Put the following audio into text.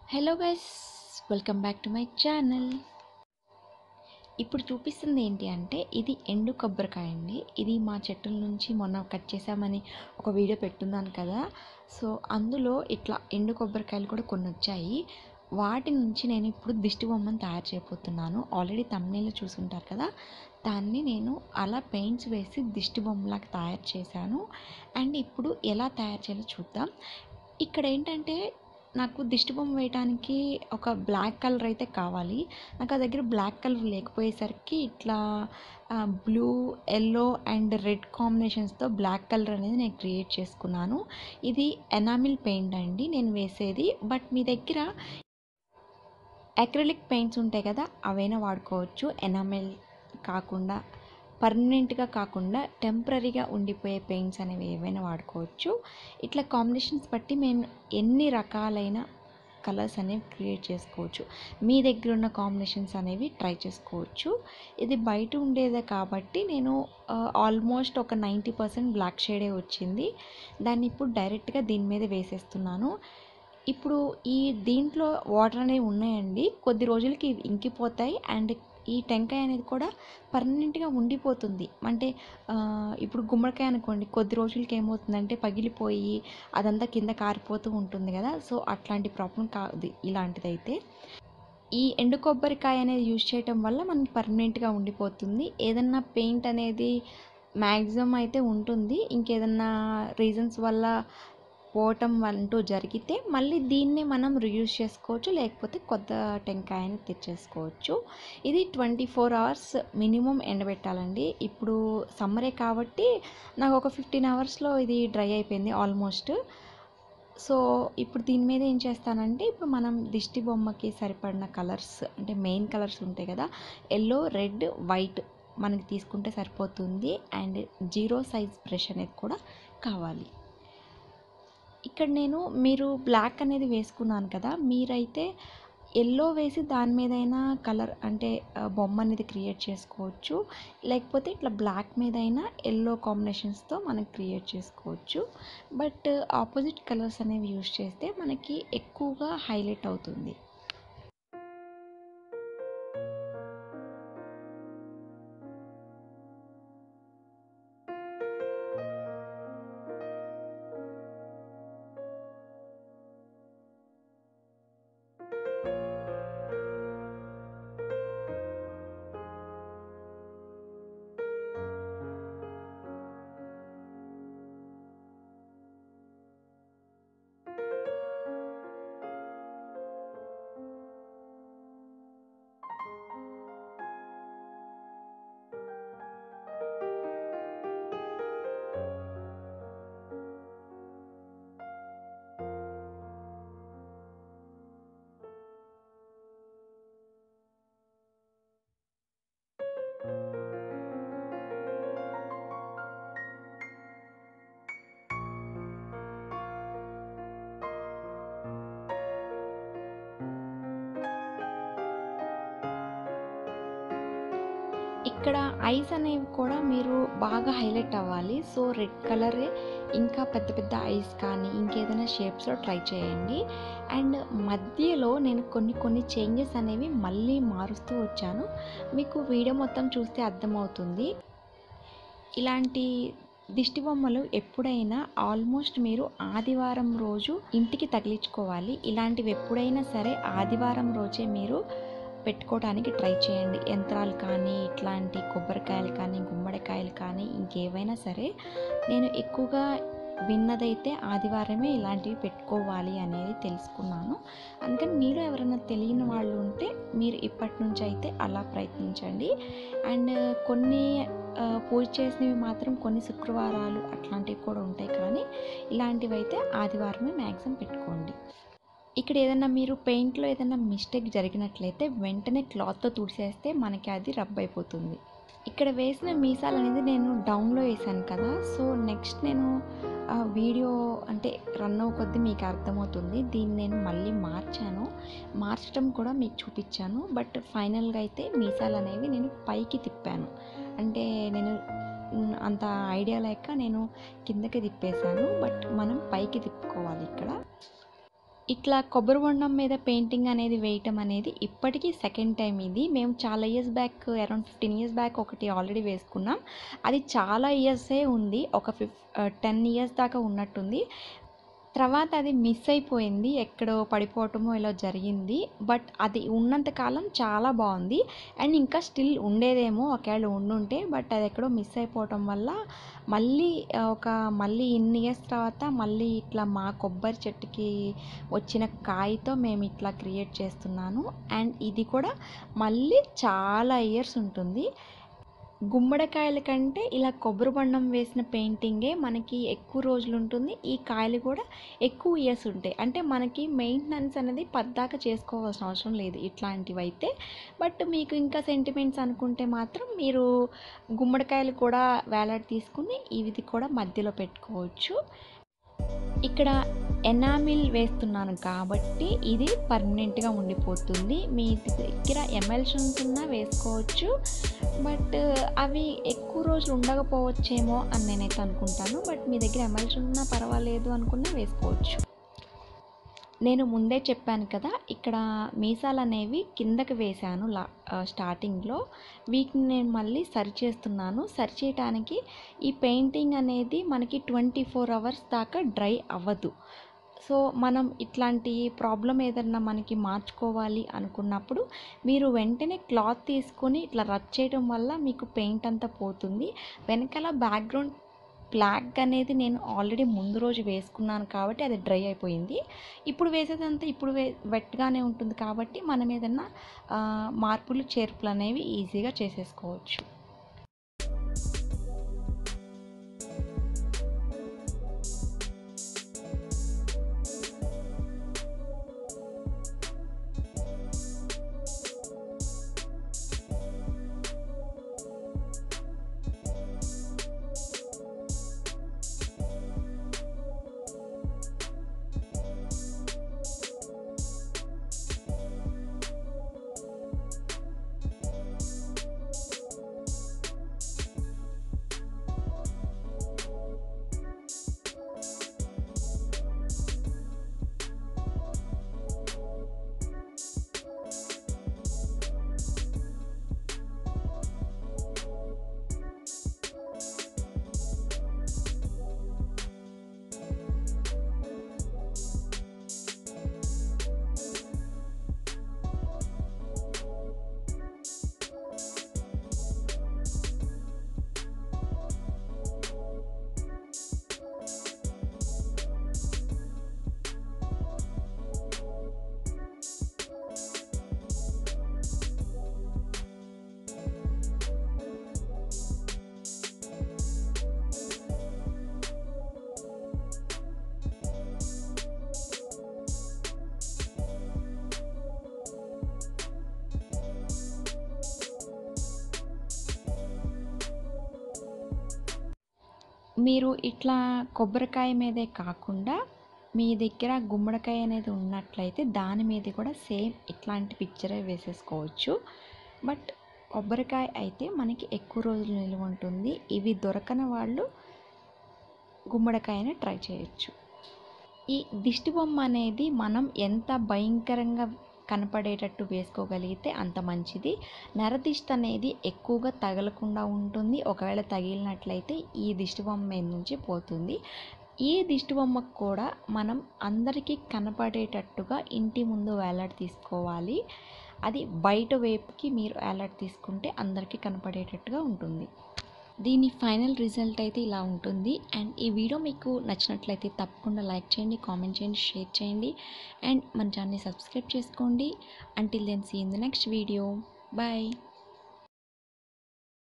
hello guys welcome back to my channel ఇప్పుడు చూపిస్తుంది ఏంటి అంటే ఇది ఎండు కొబ్బరికాయ అండి ఇది మా చెట్టుల నుంచి మొన్న కట్ చేసామని ఒక వీడియో పెట్టున్నాను కదా సో అందులో ఇట్లా ఎండు కొబ్బరికాయలు కూడా కొన్ని వచ్చాయి వాటి నుంచి నేను ఇప్పుడు దిష్టి బొమ్మను తయారు చేయబోతున్నాను ఆల్రెడీ తమ్నేలో చూసుంటారు కదా దాన్ని నేను అలా పెయింట్స్ వేసి దిష్టి బొమ్మలాగా తయారు చేశాను అండ్ ఇప్పుడు ఎలా తయారు చేయాలో చూద్దాం ఇక్కడ ఏంటంటే నాకు దిష్టి బొమ్మ వేయడానికి ఒక బ్లాక్ కలర్ అయితే కావాలి నాకు ఆ దగ్గర బ్లాక్ కలర్ లేకపోయేసరికి ఇట్లా బ్లూ ఎల్లో అండ్ రెడ్ కాంబినేషన్స్తో బ్లాక్ కలర్ అనేది నేను క్రియేట్ చేసుకున్నాను ఇది ఎనామిల్ పెయింట్ అండి నేను వేసేది బట్ మీ దగ్గర అక్రిలిక్ పెయింట్స్ ఉంటాయి కదా అవైనా వాడుకోవచ్చు ఎనామిల్ కాకుండా పర్మనెంట్గా కాకుండా టెంపరీగా ఉండిపోయే పెయింట్స్ అనేవి ఏవైనా వాడుకోవచ్చు ఇట్లా కాంబినేషన్స్ బట్టి మేము ఎన్ని రకాలైన కలర్స్ అనేవి క్రియేట్ చేసుకోవచ్చు మీ దగ్గర ఉన్న కాంబినేషన్స్ అనేవి ట్రై చేసుకోవచ్చు ఇది బయట ఉండేదే కాబట్టి నేను ఆల్మోస్ట్ ఒక నైంటీ పర్సెంట్ బ్లాక్ షేడే వచ్చింది దాన్ని ఇప్పుడు డైరెక్ట్గా దీని మీద వేసేస్తున్నాను ఇప్పుడు ఈ దీంట్లో వాటర్ అనేవి ఉన్నాయండి కొద్ది రోజులకి ఇవి ఇంకిపోతాయి అండ్ ఈ టెంకాయ అనేది కూడా పర్మనెంట్గా ఉండిపోతుంది అంటే ఇప్పుడు గుమ్మడికాయ అనుకోండి కొద్ది రోజులకి ఏమవుతుందంటే పగిలిపోయి అదంతా కింద కారిపోతూ ఉంటుంది కదా సో అట్లాంటి ప్రాబ్లం కాదు ఇలాంటిదైతే ఈ ఎండు కొబ్బరికాయ అనేది యూజ్ చేయటం వల్ల మనకి పర్మనెంట్గా ఉండిపోతుంది ఏదన్నా పెయింట్ అనేది మ్యాక్సిమం అయితే ఉంటుంది ఇంకేదన్నా రీజన్స్ వల్ల పోవటం అంటూ జరిగితే మళ్ళీ దీన్ని మనం రియూజ్ చేసుకోవచ్చు లేకపోతే కొత్త టెంకాయని తెచ్చేసుకోవచ్చు ఇది ట్వంటీ ఫోర్ అవర్స్ మినిమం ఎండబెట్టాలండి ఇప్పుడు సమ్మరే కాబట్టి నాకు ఒక ఫిఫ్టీన్ అవర్స్లో ఇది డ్రై అయిపోయింది ఆల్మోస్ట్ సో ఇప్పుడు దీని మీద ఏం చేస్తానంటే ఇప్పుడు మనం దిష్టి బొమ్మకి సరిపడిన కలర్స్ అంటే మెయిన్ కలర్స్ ఉంటాయి కదా ఎల్లో రెడ్ వైట్ మనకి తీసుకుంటే సరిపోతుంది అండ్ జీరో సైజ్ బ్రష్ అనేది కూడా కావాలి ఇక్కడ నేను మీరు బ్లాక్ అనేది వేసుకున్నాను కదా మీరైతే ఎల్లో వేసి దాని మీదైనా కలర్ అంటే బొమ్మ అనేది క్రియేట్ చేసుకోవచ్చు లేకపోతే ఇట్లా బ్లాక్ మీదైనా ఎల్లో కాంబినేషన్స్తో మనం క్రియేట్ చేసుకోవచ్చు బట్ ఆపోజిట్ కలర్స్ అనేవి యూజ్ చేస్తే మనకి ఎక్కువగా హైలైట్ అవుతుంది ఇక్కడ ఐస్ అనేవి కూడా మీరు బాగా హైలైట్ అవ్వాలి సో రెడ్ కలరే ఇంకా పెద్ద పెద్ద ఐస్ కానీ ఇంకేదైనా షేప్స్లో ట్రై చేయండి అండ్ మధ్యలో నేను కొన్ని కొన్ని చేంజెస్ అనేవి మళ్ళీ మారుస్తూ వచ్చాను మీకు వీడియో మొత్తం చూస్తే అర్థమవుతుంది ఇలాంటి దిష్టి బొమ్మలు ఎప్పుడైనా ఆల్మోస్ట్ మీరు ఆదివారం రోజు ఇంటికి తగిలించుకోవాలి ఇలాంటివి ఎప్పుడైనా సరే ఆదివారం రోజే మీరు పెట్టుకోవడానికి ట్రై చేయండి యంత్రాలు కానీ ఇట్లాంటి కొబ్బరికాయలు కానీ గుమ్మడికాయలు కానీ ఇంకేవైనా సరే నేను ఎక్కువగా విన్నదైతే ఆదివారమే ఇలాంటివి పెట్టుకోవాలి అనేది తెలుసుకున్నాను అందుకని మీరు ఎవరైనా తెలియని వాళ్ళు ఉంటే మీరు ఇప్పటి నుంచి అయితే అలా ప్రయత్నించండి అండ్ కొన్ని పూజ చేసినవి మాత్రం కొన్ని శుక్రవారాలు అట్లాంటివి కూడా ఉంటాయి కానీ ఇలాంటివి అయితే ఆదివారమే మ్యాక్సిమం పెట్టుకోండి ఇక్కడ ఏదైనా మీరు పెయింట్లో ఏదైనా మిస్టేక్ జరిగినట్లయితే వెంటనే క్లాత్తో తుడిచేస్తే మనకి అది రబ్ అయిపోతుంది ఇక్కడ వేసిన మీసాలు అనేది నేను డౌన్లో వేసాను కదా సో నెక్స్ట్ నేను ఆ వీడియో అంటే రన్ అవ్వ కొద్దీ మీకు అర్థమవుతుంది దీన్ని నేను మళ్ళీ మార్చాను మార్చడం కూడా మీకు చూపించాను బట్ ఫైనల్గా అయితే మీసాలు అనేవి నేను పైకి తిప్పాను అంటే నేను అంత ఐడియా లేక నేను కిందకి తిప్పేశాను బట్ మనం పైకి తిప్పుకోవాలి ఇక్కడ ఇట్లా కొబ్బరి బొండం మీద పెయింటింగ్ అనేది వేయటం అనేది ఇప్పటికీ సెకండ్ టైం ఇది మేము చాలా years back around fifteen years back ఒకటి ఆల్రెడీ వేసుకున్నాం అది చాలా ఇయర్సే ఉంది ఒక ఫిఫ్ టెన్ ఇయర్స్ దాకా ఉన్నట్టుంది తర్వాత అది మిస్ అయిపోయింది ఎక్కడో పడిపోవటమో ఇలా జరిగింది బట్ అది ఉన్నంత కాలం చాలా బాగుంది అండ్ ఇంకా స్టిల్ ఉండేదేమో ఒకవేళ ఉండుంటే బట్ అది ఎక్కడో మిస్ అయిపోవటం వల్ల మళ్ళీ ఆ, ఒక మళ్ళీ ఇన్ని ఇయర్స్ తర్వాత మళ్ళీ ఇట్లా మా కొబ్బరి చెట్టుకి వచ్చిన కాయతో మేము ఇట్లా క్రియేట్ చేస్తున్నాను అండ్ ఇది కూడా మళ్ళీ చాలా ఇయర్స్ ఉంటుంది గుమ్మడికాయల కంటే ఇలా కొబ్బరి బొండం వేసిన పెయింటింగే మనకి ఎక్కువ రోజులు ఉంటుంది ఈ కాయలు కూడా ఎక్కువ ఇయర్స్ ఉంటాయి అంటే మనకి మెయింటెనెన్స్ అనేది పద్దాక చేసుకోవాల్సిన అవసరం లేదు ఇట్లాంటివి అయితే బట్ మీకు ఇంకా సెంటిమెంట్స్ అనుకుంటే మాత్రం మీరు గుమ్మడికాయలు కూడా వేలాడి తీసుకుని ఇవి కూడా మధ్యలో పెట్టుకోవచ్చు ఇక్కడ ఎనామిల్ వేస్తున్నాను కాబట్టి ఇది పర్మనెంట్గా ఉండిపోతుంది మీ దగ్గర ఎమల్షన్స్ ఉన్నా వేసుకోవచ్చు బట్ అవి ఎక్కువ రోజులు ఉండకపోవచ్చేమో అని నేనైతే అనుకుంటాను బట్ మీ దగ్గర ఎమల్షన్ ఉన్నా పర్వాలేదు అనుకున్నా వేసుకోవచ్చు నేను ముందే చెప్పాను కదా ఇక్కడ మీసాలు అనేవి కిందకి వేశాను లా ఆ, స్టార్టింగ్లో వీటిని నేను మళ్ళీ సరి చేస్తున్నాను సరి చేయడానికి ఈ పెయింటింగ్ అనేది మనకి ట్వంటీ ఫోర్ అవర్స్ దాకా డ్రై అవ్వదు సో మనం ఇట్లాంటి ప్రాబ్లం ఏదన్నా మనకి మార్చుకోవాలి అనుకున్నప్పుడు మీరు వెంటనే క్లాత్ తీసుకొని ఇట్లా రబ్ చేయడం వల్ల మీకు పెయింట్ అంతా పోతుంది వెనకాల బ్యాక్గ్రౌండ్ బ్లాక్ అనేది నేను ఆల్రెడీ ముందు రోజు వేసుకున్నాను కాబట్టి అది డ్రై అయిపోయింది ఇప్పుడు వేసేదంతా ఇప్పుడు వే వెట్గానే ఉంటుంది కాబట్టి మనం ఏదన్నా ఆ, మార్పులు చేర్పులు అనేవి ఈజీగా చేసేసుకోవచ్చు మీరు ఇట్లా కొబ్బరికాయ మీదే కాకుండా మీ దగ్గర గుమ్మడికాయ అనేది ఉన్నట్లయితే దాని మీద కూడా సేమ్ ఇట్లాంటి పిక్చరే వేసేసుకోవచ్చు బట్ కొబ్బరికాయ అయితే మనకి ఎక్కువ రోజులు నిల్వ ఉంటుంది ఇవి దొరకని వాళ్ళు గుమ్మడికాయని ట్రై చేయొచ్చు ఈ దిష్టి బొమ్మ అనేది మనం ఎంత భయంకరంగా కనపడేటట్టు వేసుకోగలిగితే అంత మంచిది నరదిష్టి అనేది ఎక్కువగా తగలకుండా ఉంటుంది ఒకవేళ తగిలినట్లయితే ఈ దిష్టి బొమ్మ మీద నుంచి పోతుంది ఈ దిష్టి బొమ్మకు కూడా మనం అందరికీ కనపడేటట్టుగా ఇంటి ముందు వేలాడి తీసుకోవాలి అది బయట వైపుకి మీరు వేలాడి తీసుకుంటే అందరికీ కనపడేటట్టుగా ఉంటుంది దీని ఫైనల్ రిజల్ట్ అయితే ఇలా ఉంటుంది అండ్ ఈ వీడియో మీకు నచ్చినట్లయితే తప్పకుండా లైక్ చేయండి కామెంట్ చేయండి షేర్ చేయండి అండ్ మన ఛానల్ని సబ్స్క్రైబ్ చేసుకోండి until then see in the next video bye